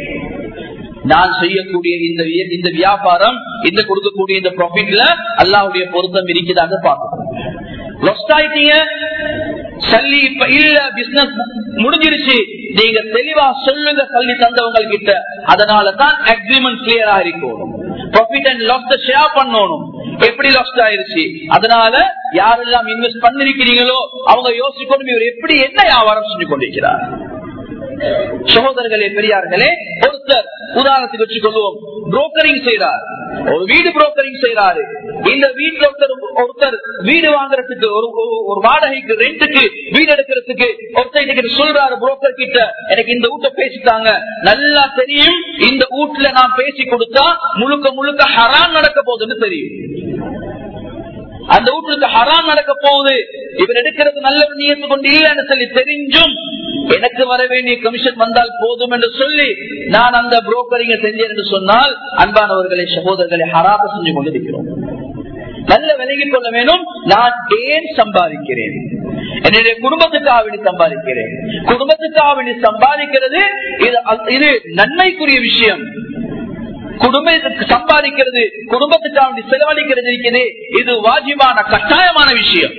நான் செய்யக்கூடிய இந்த வி- இந்த வியாபாரம் இந்த கொடுக்கக்கூடிய இந்த ப்ராஃபிட்ல அல்லாவுடைய பொருத்தம் இருக்குதான்னு பார்க்கணும் Lost ஆயிட்டீங்க சல்லி இப்ப இல்ல பிசினஸ் முடிஞ்சிருச்சு நீங்க தெளிவா சொல்லுங்க சல்லி தந்தவங்க கிட்ட அதனால தான் அக்ரிமெண்ட் கிளியரா இருக்கணும் ப்ராஃபிட் அண்ட் லாஸ் ஷேர் பண்ணணும் எப்படி லாஸ்ட் ஆயிருச்சு அதனால யாரெல்லாம் இன்வெஸ்ட் பண்ணிருக்கிறீங்களோ அவங்க யோசிக்கணும் இவர் எப்படி என்ன வியாபாரம் செஞ்சு கொண்டிருக்கிறார் சகோதரர்களே பெரியார்களே ஒருத்தர் உதாரணத்துக்கு வச்சுக் கொள்வோம் புரோக்கரிங் செய்யறார் ஒரு வீடு புரோக்கரிங் செய்யறாரு இந்த வீட்டுல ஒருத்தர் ஒருத்தர் வீடு வாங்குறதுக்கு ஒரு ஒரு- ஒரு வாடகைக்கு ரெண்டுக்கு வீடு எடுக்கிறதுக்கு ஒருத்தர் சொல்றாரு புரோக்கர் கிட்ட எனக்கு இந்த வீட்டை பேசிட்டாங்க நல்லா தெரியும் இந்த வீட்டுல நான் பேசி கொடுத்தா முழுக்க முழுக்க ஹரான் நடக்க போகுதுன்னு தெரியும் அந்த வீட்டுக்கு ஹராம் நடக்க போகுது இவர் எடுக்கிறது நல்ல ஒரு நியத்து கொண்டு இல்லைன்னு சொல்லி தெரிஞ்சும் எனக்கு வர வேண்டிய கமிஷன் வந்தால் போதும் என்று சொல்லி நான் அந்த புரோக்கரிங்க செஞ்சேன் என்று சொன்னால் அன்பானவர்களை சகோதரர்களை ஹராக செஞ்சு கொண்டிருக்கிறோம் நல்ல விலகிக் கொள்ள வேணும் நான் ஏன் சம்பாதிக்கிறேன் என்னுடைய குடும்பத்துக்காக வேண்டி சம்பாதிக்கிறேன் குடும்பத்துக்காக வேண்டி சம்பாதிக்கிறது இது இது நன்மைக்குரிய விஷயம் குடும்பத்துக்கு சம்பாதிக்கிறது குடும்பத்துக்காக வேண்டி செலவழிக்கிறது இருக்குது இது வாஜிபான கட்டாயமான விஷயம்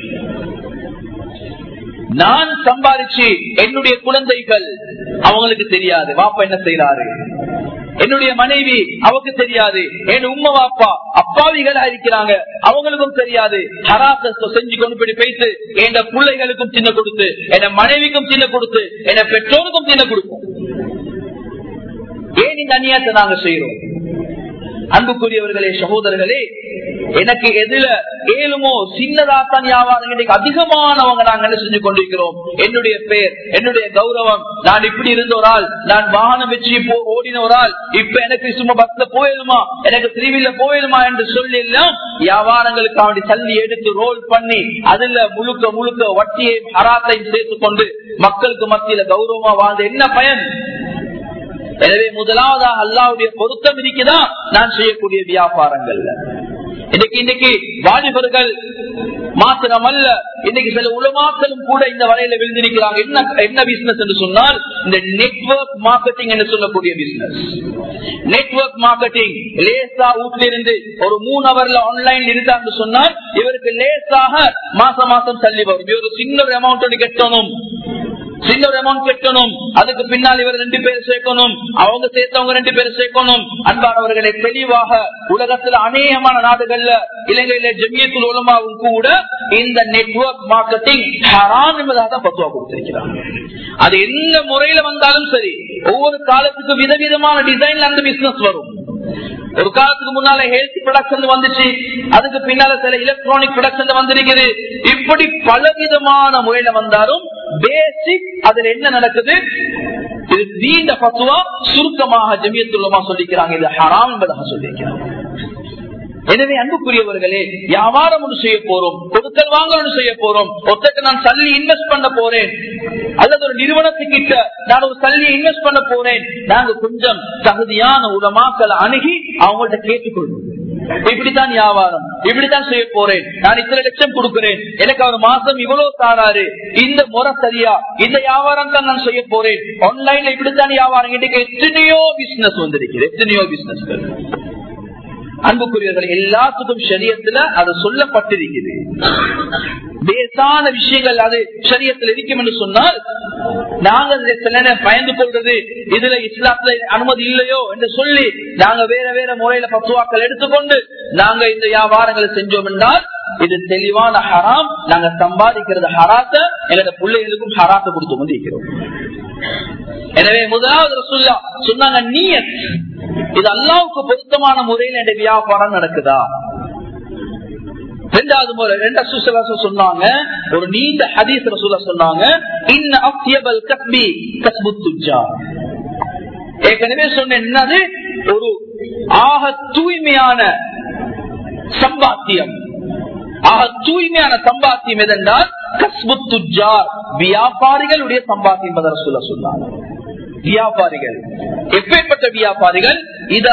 நான் சம்பாதிச்சு என்னுடைய குழந்தைகள் அவங்களுக்கு தெரியாது வாப்பா என்ன செய்யறாரு என்னுடைய மனைவி அவருக்கு தெரியாது என் உம்மா வாப்பா அப்பாவிகளா இருக்கிறாங்க அவங்களுக்கும் தெரியாது ஹராசத்தை செஞ்சு கொண்டு போய் பேசு என் பிள்ளைகளுக்கும் சின்ன கொடுத்து என் மனைவிக்கும் சின்ன கொடுத்து என் பெற்றோருக்கும் சின்ன கொடுக்கும் ஏன் இந்த அநியாயத்தை நாங்க செய்யறோம் அன்புக்குரியவர்களே சகோதரர்களே எனக்கு எதுல ஏழுமோ சின்னதாத்தான் வியாபாரம் இன்னைக்கு அதிகமானவங்க நாங்க என்ன செஞ்சு கொண்டிருக்கிறோம் என்னுடைய பேர் என்னுடைய கௌரவம் நான் இப்படி இருந்த ஒரு ஆள் நான் வாகனம் வச்சு போ- ஓடின ஒரு ஆள் இப்ப எனக்கு சும்மா பஸ்ல போயிடுமா எனக்கு திருவில்ல போயிடுமா என்று சொல்லி எல்லாம் வியாபாரங்களுக்கு அவனை தள்ளி எடுத்து ரோல் பண்ணி அதுல முழுக்க முழுக்க வட்டியையும் ஹராத்தையும் சேர்த்து கொண்டு மக்களுக்கு மத்தியில கௌரவமா வாழ்ந்த என்ன பயன் எனவே முதலாவதாக அல்லாவுடைய பொருத்தம் இருக்குதா நான் செய்யக்கூடிய வியாபாரங்கள்ல இன்னைக்கு இன்னைக்கு வாலிபர்கள் மாத்திரம் அல்ல இன்னைக்கு சில உலமாக்களும் கூட இந்த வரையில விழுந்திருக்கிறாங்க என்ன என்ன பிசினஸ் என்று சொன்னால் இந்த நெட்வொர்க் மார்க்கெட்டிங் என்று சொல்லக்கூடிய பிசினஸ் நெட்வொர்க் மார்க்கெட்டிங் லேசா வீட்டுல இருந்து ஒரு மூணு அவர்ல ஆன்லைன் இருந்தான்னு சொன்னால் இவருக்கு லேசாக மாசம் மாசம் தள்ளி வரும் இவர் சின்ன ஒரு அமௌண்ட் கட்டணும் சின்ன ஒரு அமௌண்ட் கட்டணும் அதுக்கு பின்னால் இவர் ரெண்டு பேர் சேர்க்கணும் அவங்க சேர்த்தவங்க ரெண்டு பேர் சேர்க்கணும் அன்பானவர்களை தெளிவாக உலகத்துல அநேகமான நாடுகள்ல இலங்கையில ஜமியத்துல் உலமாவும் கூட இந்த நெட்வொர்க் மார்க்கெட்டிங் ஹரான் என்பதாக தான் பத்துவா கொடுத்திருக்கிறாங்க அது எந்த முறையில வந்தாலும் சரி ஒவ்வொரு காலத்துக்கும் விதவிதமான டிசைன்ல அந்த பிசினஸ் வரும் ஒரு காலத்துக்கு முன்னால ஹெல்த் ப்ரொடக்ஷன் வந்துச்சு அதுக்கு பின்னால சில எலக்ட்ரானிக் ப்ரொடக்ஷன் வந்திருக்குது இப்படி பலவிதமான முறையில வந்தாலும் பேசிக் அதுல என்ன நடக்குது இது நீண்ட பத்துவா சுருக்கமாக ஜமியத்துள்ளமா சொல்லிக்கிறாங்க இது ஹராம் என்பதாக சொல்லியிருக்கிறாங்க எனவே அன்புக்குரியவர்களே வியாபாரம் ஒன்று செய்ய போறோம் கொடுக்கல் வாங்க ஒன்று செய்ய போறோம் ஒருத்தருக்கு நான் சல்லி இன்வெஸ்ட் பண்ண போறேன் அல்லது ஒரு நிறுவனத்துக்கிட்ட நான் ஒரு சல்லியை இன்வெஸ்ட் பண்ண போறேன் நாங்க கொஞ்சம் தகுதியான உலமாக்களை அணுகி அவங்கள்ட்ட கேட்டுக்கொள்வோம் இப்படித்தான் வியாபாரம் இப்படித்தான் செய்ய போறேன் நான் இத்தனை லட்சம் கொடுக்கிறேன் எனக்கு அவர் மாசம் இவ்வளவு தாராரு இந்த முறை சரியா இந்த வியாபாரம் தான் நான் செய்ய போறேன் ஆன்லைன்ல இப்படித்தான் வியாபாரம் இன்னைக்கு எத்தனையோ பிசினஸ் வந்திருக்கிறது எத்தனையோ பிசினஸ் அன்புக்குரியவர்கள் எல்லாத்துக்கும் சரியத்துல அது சொல்லப்பட்டிருக்குது பேசான விஷயங்கள் அது சரியத்தில் இருக்கும் என்று சொன்னால் நாங்க சில நேரம் பயந்து கொள்றது இதுல இஸ்லாத்துல அனுமதி இல்லையோ என்று சொல்லி நாங்க வேற வேற முறையில பத்துவாக்கள் எடுத்துக்கொண்டு நாங்க இந்த வியாபாரங்களை செஞ்சோம் என்றால் இது தெளிவான ஹராம் நாங்க சம்பாதிக்கிறது ஹராத்த எங்களோட பிள்ளைகளுக்கும் ஹராத்த கொடுத்து கொண்டிருக்கிறோம் எனவே முதலாவது ரசூல்லா சொன்னாங்க நீயத் இது அல்லாவுக்கு பொருத்தமான முறையில் என்ற வியாபாரம் நடக்குதா ரெண்டாவது முறை ரெண்டு சொன்னாங்க ஒரு நீண்ட ஹதீஸ் ரசூலா சொன்னாங்க இன்ன அப்தியபல் கஸ்பி கஸ்பு துஜா ஏற்கனவே சொன்ன என்னது ஒரு ஆக தூய்மையான சம்பாத்தியம் ஆக தூய்மையான சம்பாத்தியம் எதென்றால் கஸ்பு துஜார் வியாபாரிகளுடைய சம்பாத்தியம் என்பதை ரசூலா சொன்னாங்க வியாபாரிகள் எப்பேற்பட்ட வியாபாரிகள் இத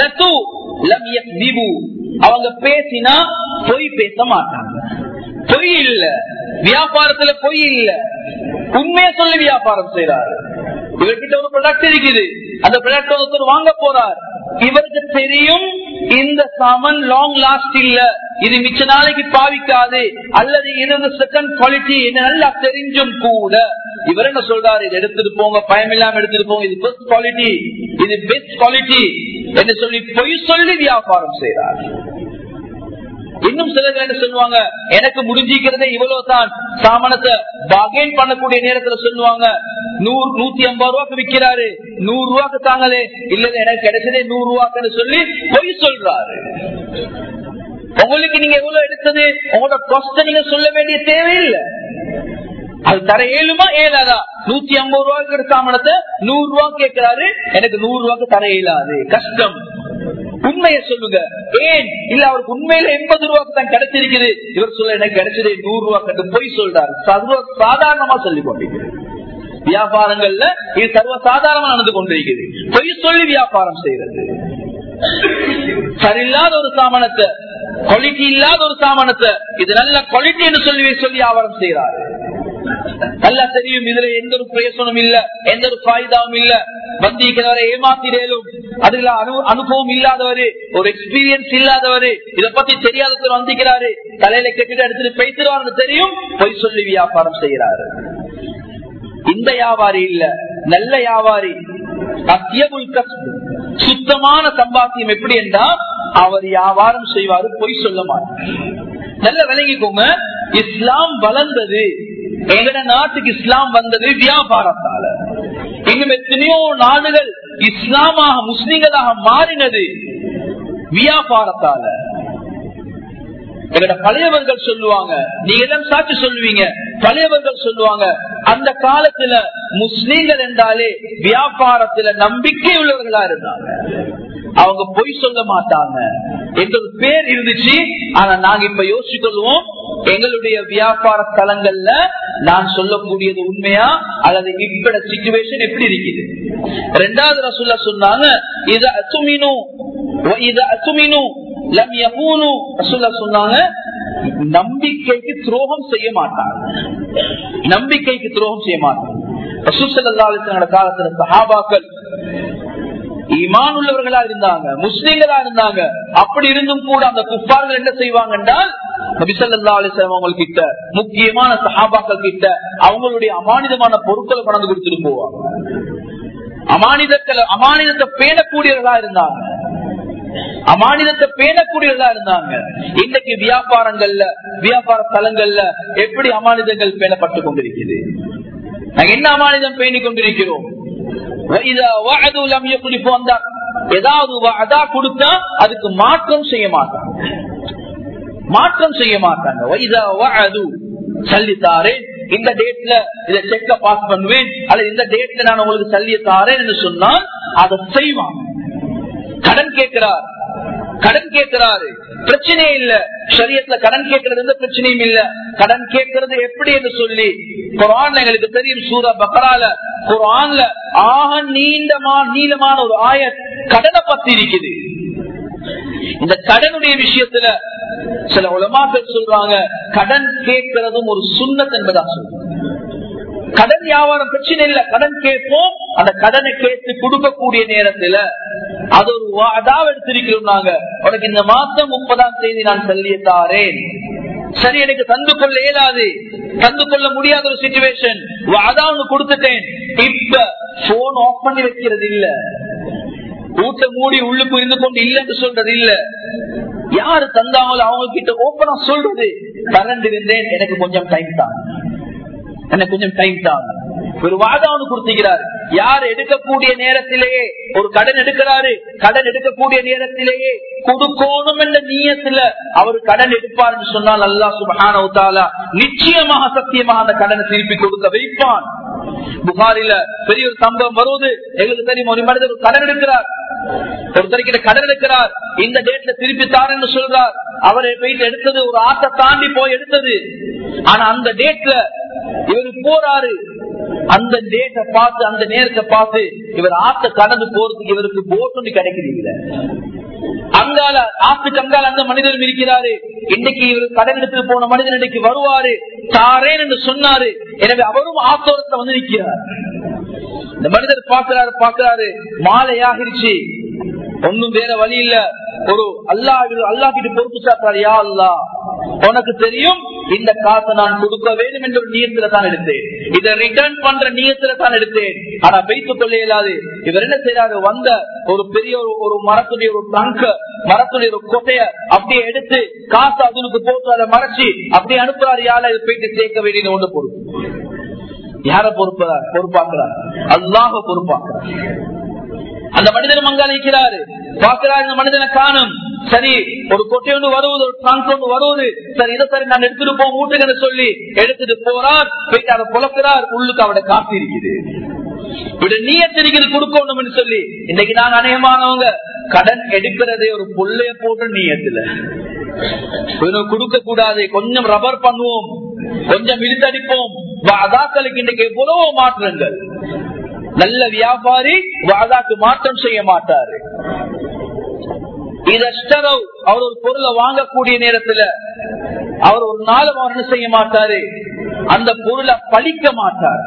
அவங்க பேசினா பொய் பேச மாட்டாங்க பொய் இல்ல வியாபாரத்துல பொய் இல்ல உண்மையை சொல்லி வியாபாரம் செய்யறாரு இவர்கிட்ட ஒரு ப்ராடக்ட் இருக்குது அந்த ப்ராடக்ட் ஒருத்தர் வாங்க போறார் இவருக்கு தெரியும் இந்த சாமன் லாங் லாஸ்ட் இல்ல இது மிச்ச நாளைக்கு பாவிக்காது அல்லது இது செகண்ட் குவாலிட்டி நல்லா தெரிஞ்சும் கூட இவர் என்ன சொல்றாரு இது எடுத்துட்டு போங்க பயம் இல்லாம எடுத்துட்டு போங்க இது பெஸ்ட் குவாலிட்டி இது பெஸ்ட் குவாலிட்டி என்று சொல்லி பொய் சொல்லி வியாபாரம் செய்யறார் இன்னும் சிலர் என்ன சொல்லுவாங்க எனக்கு முடிஞ்சிக்கிறதே இவ்வளவு தான் சாமனத்தை பகேன் பண்ணக்கூடிய நேரத்துல சொல்லுவாங்க நூறு நூத்தி ஐம்பது ரூபாய்க்கு விற்கிறாரு நூறு ரூபாய்க்கு தாங்களே இல்ல எனக்கு கிடைச்சதே நூறு ரூபாய்க்குன்னு சொல்லி பொய் சொல்றாரு உங்களுக்கு நீங்க எவ்வளவு எடுத்தது உங்களோட கொஸ்ட நீங்க சொல்ல வேண்டிய தேவையில்லை அது தர ஏழுமா ஏழாதா நூத்தி ஐம்பது ரூபாய்க்கு எடுத்த சாமனத்தை நூறு ரூபா கேட்கிறாரு எனக்கு நூறு ரூபாய்க்கு தர இயலாது கஷ்டம் உண்மையை சொல்லுங்க ஏன் இல்ல அவருக்கு உண்மையில எண்பது ரூபாய்க்கு தான் கிடைச்சிருக்குது இவர் சொல்ல எனக்கு கிடைச்சது நூறு ரூபாய் கட்டு பொய் சொல்றாரு சர்வ சாதாரணமா சொல்லி கொண்டிருக்கிறது வியாபாரங்கள்ல இது சர்வ சாதாரணமா நடந்து கொண்டிருக்கிறது பொய் சொல்லி வியாபாரம் செய்யறது சரியில்லாத ஒரு சாமானத்தை குவாலிட்டி இல்லாத ஒரு சாமானத்தை இது நல்ல குவாலிட்டி என்று சொல்லி சொல்லி வியாபாரம் செய்யறாரு நல்லா தெரியும் இதுல எந்த ஒரு பிரயோசனம் இல்ல எந்த ஒரு பாயுதாவும் இல்ல வந்திருக்கிறவரை ஏமாத்திடலும் அதுல அனுபவம் இல்லாதவரு ஒரு எக்ஸ்பீரியன்ஸ் இல்லாதவரு இத பத்தி தெரியாதவர் வந்திருக்கிறாரு தலையில கட்டிட்டு எடுத்துட்டு பேசுறாரு தெரியும் பொய் சொல்லி வியாபாரம் செய்யறாரு இந்த வியாபாரி இல்ல நல்ல வியாபாரி சுத்தமான சம்பாத்தியம் எப்படி என்றா அவர் வியாபாரம் செய்வாரு பொய் சொல்ல மாட்டார் நல்ல விளங்கிக்கோங்க இஸ்லாம் வளர்ந்தது எங்கட நாட்டுக்கு இஸ்லாம் வந்தது வியாபாரத்தால இன்னும் எத்தனையோ நாடுகள் இஸ்லாமாக முஸ்லிம்களாக மாறினது வியாபாரத்தால எங்கட பழையவர்கள் சொல்லுவாங்க நீங்க எல்லாம் சாட்சி சொல்லுவீங்க பழையவர்கள் சொல்லுவாங்க அந்த காலத்துல முஸ்லீம்கள் என்றாலே வியாபாரத்துல நம்பிக்கை உள்ளவர்களா இருந்தாங்க அவங்க பொய் சொல்ல மாட்டாங்க என்ற ஒரு பேர் இருந்துச்சு ஆனா நாங்க இப்ப யோசிச்சுக்கொள்வோம் எங்களுடைய வியாபார ஸ்தலங்கள்ல நான் சொல்லக்கூடியது உண்மையா அல்லது இப்பட சிச்சுவேஷன் எப்படி இருக்குது ரெண்டாவது ரசூல்லா சொன்னாங்க இது அசுமினு இது அசுமினு லம் யகூனு ரசூல்லா சொன்னாங்க நம்பிக்கைக்கு துரோகம் செய்ய மாட்டாங்க நம்பிக்கைக்கு துரோகம் செய்ய மாட்டாங்க ரசூசல்லாத காலத்துல சஹாபாக்கள் ஈமான் உள்ளவர்களா இருந்தாங்க முஸ்லீம்களா இருந்தாங்க அப்படி இருந்தும் கூட அந்த குப்பார்கள் என்ன செய்வாங்க என்றால் நபிசல்லா அலிஸ்லாம் அவங்க கிட்ட முக்கியமான சஹாபாக்கள் கிட்ட அவங்களுடைய அமானிதமான பொருட்களை கொண்டு கொடுத்துட்டு போவாங்க அமானிதத்தில் அமானிதத்தை பேணக்கூடியவர்களா இருந்தாங்க அமானிதத்தை பேணக்கூடியவர்களா இருந்தாங்க இன்னைக்கு வியாபாரங்கள்ல வியாபார தலங்கள்ல எப்படி அமானிதங்கள் பேணப்பட்டு கொண்டிருக்கிறது நாங்க என்ன அமானிதம் பேணி கொண்டிருக்கிறோம் ஏதாவது அதா கொடுத்தா அதுக்கு மாற்றம் செய்ய மாட்டாங்க மாற்றம் செய்ய மாட்டாங்க சல்லித்தாரே இந்த டேட்ல இத செக்க பாஸ் பண்ணுவேன் அல்லது இந்த டேட்ல நான் உங்களுக்கு சல்லிய தாரேன் என்று சொன்னால் அதை செய்வாங்க கடன் கேட்கிறார் கடன் கேட்கிறாரு பிரச்சனையே இல்ல சரியத்துல கடன் கேட்கறது எந்த பிரச்சனையும் இல்ல கடன் கேட்கறது எப்படி என்று சொல்லி குரான் எங்களுக்கு தெரியும் சூரா பக்கரால குரான்ல ஆக நீண்டமா நீளமான ஒரு ஆய கடனை பத்தி இருக்குது இந்த கடனுடைய விஷயத்துல சில உலமாக்கள் சொல்றாங்க கடன் கேட்கிறதும் ஒரு சுண்ணத் என்பதா சொல்றாங்க கடன் வியாபாரம் பிரச்சனை இல்ல கடன் கேட்போம் அந்த கடனை கேட்டு கொடுக்கக்கூடிய நேரத்துல அது ஒரு அதாவது எடுத்திருக்கிறோம் நாங்க உனக்கு இந்த மாசம் முப்பதாம் தேதி நான் சொல்லித்தாரேன் சரி எனக்கு தந்து கொள்ள இயலாது தந்து கொள்ள முடியாத ஒரு சுச்சுவேஷன் அதான் கொடுத்துட்டேன் இப்ப போன் ஆஃப் பண்ணி வைக்கிறது இல்ல வீட்டை மூடி உள்ளுக்கு இருந்து கொண்டு இல்லைன்னு சொல்றது இல்ல யாரு தந்தாங்களோ அவங்க கிட்ட ஓப்பனா சொல்றது கரண்ட் இருந்தேன் எனக்கு கொஞ்சம் டைம் தான் எனக்கு கொஞ்சம் டைம் தான் ஒரு வாதாவனு கொடுத்துக்கிறார் யார் எடுக்கக்கூடிய நேரத்திலேயே ஒரு கடன் எடுக்கிறாரு கடன் எடுக்கக்கூடிய நேரத்திலேயே கொடுக்கணும் என்ற நீயத்துல அவர் கடன் எடுப்பார்னு சொன்னால் அல்லா சுபஹான நிச்சயமாக சத்தியமாக அந்த கடனை திருப்பி கொடுக்க வைப்பான் புகாரில பெரிய ஒரு சம்பவம் வருவது எங்களுக்கு தெரியும் ஒரு மனிதர் ஒரு கடன் எடுக்கிறார் ஒருத்தருக்கிட்ட கடன் எடுக்கிறார் இந்த டேட்ல திருப்பி தாரன்னு சொல்றார் அவரை போயிட்டு எடுத்தது ஒரு ஆட்டை தாண்டி போய் எடுத்தது ஆனா அந்த டேட்ல இவரு போறாரு அந்த டேட்டை பார்த்து அந்த நேரத்தை பார்த்து இவர் ஆத்த கடந்து போறதுக்கு இவருக்கு போட் ஒன்று கிடைக்கிறீங்க அங்கால ஆத்துக்கு அங்கால அந்த மனிதரும் இருக்கிறாரு இன்னைக்கு இவர் கடன் எடுத்து போன மனிதன் இன்னைக்கு வருவாரு தாரேன் என்று சொன்னாரு எனவே அவரும் ஆத்தோரத்தை வந்து நிற்கிறார் இந்த மனிதர் பாக்குறாரு பாக்குறாரு மாலை ஆகிருச்சு ஒன்னும் வேற வழி இல்ல ஒரு அல்லா அல்லா கிட்ட பொறுப்பு சாத்தாரு யா அல்லா உனக்கு தெரியும் இந்த காசை நான் கொடுக்க வேண்டும் என்ற ஒரு நியத்துல தான் எடுத்தேன் இதை ரிட்டர்ன் பண்ற நியத்துல தான் எடுத்தேன் ஆனா வைத்துக் கொள்ள இயலாது இவர் என்ன செய்யறாரு வந்த ஒரு பெரிய ஒரு ஒரு மரத்துடைய ஒரு டங்க மரத்துடைய ஒரு கொட்டைய அப்படியே எடுத்து காசு அதுக்கு போட்டு அதை மறைச்சு அப்படியே அனுப்புறாரு யார போயிட்டு சேர்க்க வேண்டிய ஒன்று பொறுப்பு யார பொறுப்பார் பொறுப்பாக்குறார் அல்லாஹ பொறுப்பாக்குறார் அந்த மனிதன் மங்காளிக்கிறாரு பாக்குறாரு இந்த மனிதனை காணும் சரி ஒரு கொட்டை ஒன்று வருவது ஒரு ட்ரங்க் ஒன்று வருவது சரி இதை சரி நான் எடுத்துட்டு போக வீட்டுக்கு சொல்லி எடுத்துட்டு போறார் போயிட்டு அதை புலக்கிறார் உள்ளுக்கு அவட காசு இருக்குது இப்படி நீயத்திரிக்கிறது கொடுக்கணும் சொல்லி இன்னைக்கு நாங்க அநேகமானவங்க கடன் எடுக்கிறதே ஒரு புள்ளைய போட்டு நீயத்துல கொடுக்க கூடாது கொஞ்சம் ரப்பர் பண்ணுவோம் கொஞ்சம் இழுத்தடிப்போம் அதாக்களுக்கு இன்னைக்கு எவ்வளவோ மாற்றங்கள் நல்ல வியாபாரி வாதாக்கு மாற்றம் செய்ய மாட்டாரு அவர் ஒரு பொருளை வாங்கக்கூடிய நேரத்துல அவர் ஒரு நாளும் அவர் என்ன செய்ய மாட்டாரு அந்த பொருளை பழிக்க மாட்டார்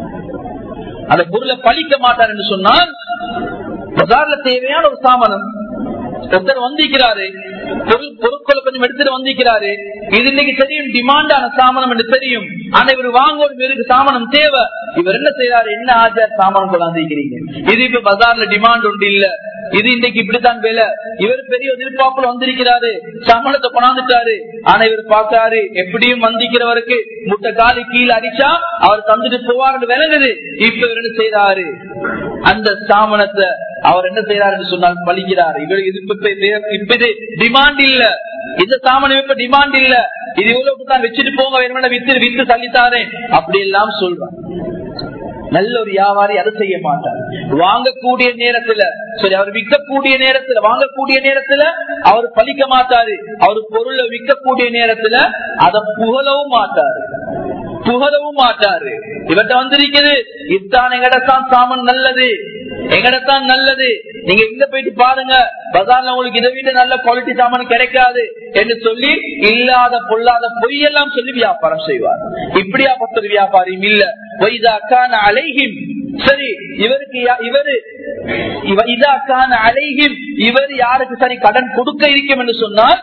அந்த பொருளை பழிக்க மாட்டார் என்று சொன்னால் பஜார்ல தேவையான ஒரு சாமனம் ஒருத்தர் வந்திருக்கிறாரு பொருள் பொருட்களை கொஞ்சம் எடுத்துட்டு வந்திருக்கிறாரு இது இன்னைக்கு தெரியும் டிமாண்டான சாமனம் என்று தெரியும் ஆனா இவர் வாங்க ஒரு பேருக்கு சாமனம் தேவை இவர் என்ன செய்யறாரு என்ன ஆச்சார் சாமான் கொண்டாந்துக்கிறீங்க இது இப்ப பஜார்ல டிமாண்ட் ஒன்று இல்ல இது இன்னைக்கு இப்படித்தான் வேலை இவர் பெரிய எதிர்பார்ப்புல வந்திருக்கிறாரு சம்பளத்தை கொண்டாந்துட்டாரு ஆனா இவர் பாக்குறாரு எப்படியும் வந்திக்கிறவருக்கு முட்டை காலி கீழே அடிச்சா அவர் தந்துட்டு போவார்னு விளங்குது இப்ப இவர் என்ன செய்யறாரு அந்த சாமனத்தை அவர் என்ன செய்யறாரு சொன்னால் பழிக்கிறார் இவர் இது இப்ப இது டிமாண்ட் இல்ல இந்த சாமானம் இப்ப டிமாண்ட் இல்ல இது இவ்வளவு தான் வச்சுட்டு போங்க வேணும்னா வித்து வித்து தள்ளித்தாரேன் அப்படி எல்லாம் சொல்றான் நல்ல ஒரு வியாபாரி அதை செய்ய மாட்டார் வாங்கக்கூடிய நேரத்துல சரி அவர் விற்கக்கூடிய நேரத்துல வாங்கக்கூடிய நேரத்துல அவர் பழிக்க மாட்டாரு அவர் பொருளை விற்கக்கூடிய நேரத்துல அதை புகழவும் மாட்டாரு புகழவும் மாட்டாரு இவர்கிட்ட வந்திருக்குது இத்தான் எங்கடத்தான் சாமன் நல்லது எங்கடத்தான் நல்லது நீங்க எங்க போயிட்டு பாருங்க பஜார்ல உங்களுக்கு இதை விட நல்ல குவாலிட்டி சாமான் கிடைக்காது என்று சொல்லி இல்லாத பொல்லாத பொய்யெல்லாம் சொல்லி வியாபாரம் செய்வார் இப்படியாப்பட்ட ஒரு வியாபாரியும் இல்ல வைதாக்கான அலைகிம் சரி இவருக்கு இவரு இதாக்கான அலைகிம் இவர் யாருக்கு சரி கடன் கொடுக்க இருக்கும் என்று சொன்னால்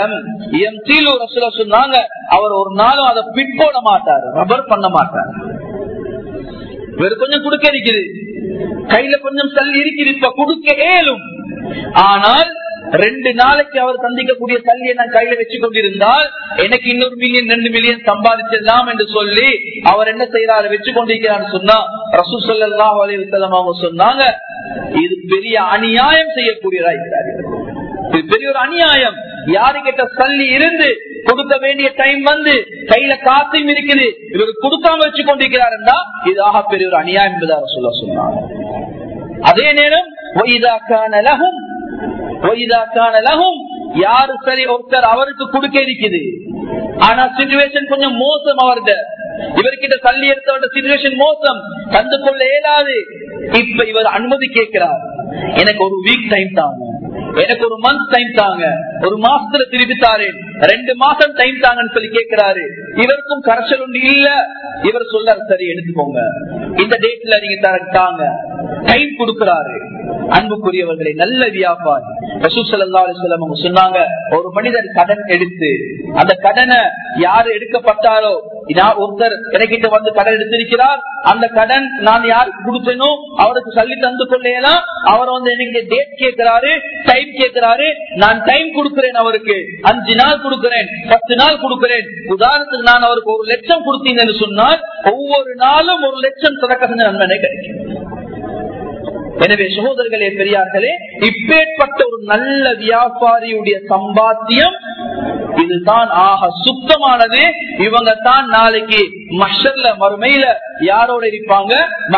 சொன்னாங்க அவர் ஒரு நாளும் அதை பிற்போட மாட்டார் ரப்பர் பண்ண மாட்டார் இவர் கொஞ்சம் கொடுக்க இருக்குது கையில கொஞ்சம் தள்ளி இருக்குது இப்ப கொடுக்க ஏலும் ஆனால் ரெண்டு நாளைக்கு அவர் சந்திக்கக்கூடிய தள்ளியை நான் கையில வச்சு கொண்டிருந்தால் எனக்கு இன்னொரு மில்லியன் ரெண்டு மில்லியன் சம்பாதிச்சிடலாம் என்று சொல்லி அவர் என்ன செய்யறாரு வச்சு கொண்டிருக்கிறார் சொன்னா ரசூ சொல்லா அலிவசலம் அவங்க சொன்னாங்க இது பெரிய அநியாயம் செய்யக்கூடியதா இருக்கிறார் இது பெரிய ஒரு அநியாயம் யாரு கிட்ட சல்லி இருந்து கொடுக்க வேண்டிய டைம் வந்து கையில காத்தையும் இருக்குது இவர் கொடுக்காம வச்சு கொண்டிருக்கிறார் என்றா இது ஆக பெரிய ஒரு அநியாயம் என்பதாக சொல்ல சொன்னாங்க அதே நேரம் யாரு சரி ஒருத்தர் அவருக்கு கொடுக்க இருக்குது ஆனா சிச்சுவேஷன் கொஞ்சம் மோசம் அவர்த இவர்கிட்ட தள்ளி எடுத்தவட சிச்சுவேஷன் மோசம் கண்டு கொள்ள இயலாது இப்ப இவர் அனுமதி கேட்கிறார் எனக்கு ஒரு வீக் டைம் தாங்க எனக்கு ஒரு மந்த் டைம் தாங்க ஒரு மாசத்துல திருப்பி தாரேன் ரெண்டு மாசம் டைம் தாங்கன்னு சொல்லி கேட்கிறாரு இவருக்கும் கரைச்சல் ஒன்று இல்ல இவர் சொல்றாரு சரி எடுத்துக்கோங்க இந்த டேட்ல நீங்க தாங்க டைம் கொடுக்கிறாரு அன்புக்குரியவர்களை நல்ல வியாபாரி ரசூசல்லாங்க சொன்னாங்க ஒரு மனிதன் கடன் எடுத்து அந்த கடனை யாரு எடுக்கப்பட்டாரோ நான் ஒருத்தர் எனக்கிட்ட வந்து கடன் எடுத்திருக்கிறார் அந்த கடன் நான் யாருக்கு கொடுத்தேனோ அவருக்கு சொல்லி தந்து கொள்ளேலாம் அவர் வந்து எனக்கு டேட் கேட்கிறாரு டைம் கேட்கிறாரு நான் டைம் கொடுக்கிறேன் அவருக்கு அஞ்சு நாள் கொடுக்கிறேன் பத்து நாள் கொடுக்கிறேன் உதாரணத்துக்கு நான் அவருக்கு ஒரு லட்சம் கொடுத்தீங்கன்னு சொன்னால் ஒவ்வொரு நாளும் ஒரு லட்சம் தொடக்க செஞ்ச நன்மனை கிடைக்கும் எனவே சகோதரர்களே பெரியார்களே இப்பேற்பட்ட ஒரு நல்ல வியாபாரியுடைய சம்பாத்தியம் இதுதான் ஆக சுத்தமானது இவங்க தான் நாளைக்கு மஷர்ல மறுமையில யாரோட இருப்பாங்க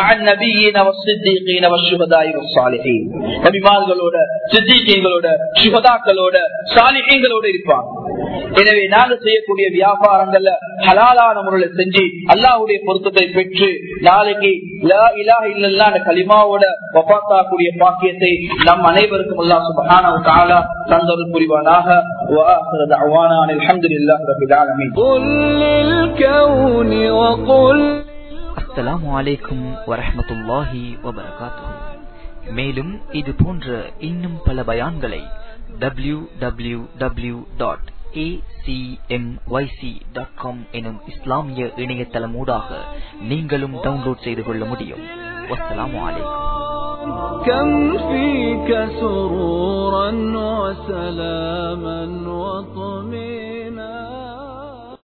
நபிமார்களோட சித்திகளோட சுகதாக்களோட சாலிகங்களோட இருப்பாங்க எனவே நாங்க செய்யக்கூடிய வியாபாரங்கள்ல ஹலாலான முறையில செஞ்சு அல்லாஹுடைய பொருத்தத்தை பெற்று நாளைக்கு இல்லா அந்த களிமாவோட வபாத்தாக்கூடிய பாக்கியத்தை நம் அனைவருக்கும் அல்லா சுபஹான தாலா தந்தொரு புரிவானாக الحمد لله رب العالمين قل للكون وقل அஸ்ஸலாமு அலைக்கும் வரஹ்மத்துல்லாஹி வபரகாத்துஹு மேலும் இது போன்ற இன்னும் பல பயான்களை W W W dot acmyc.com எனும் இஸ்லாமிய இணையதளம் ஊடாக நீங்களும் டவுன்லோட் செய்து கொள்ள முடியும் வஸ்ஸலாமு அலைக்கும் كم فيك سرورا وسلاما وطمئنا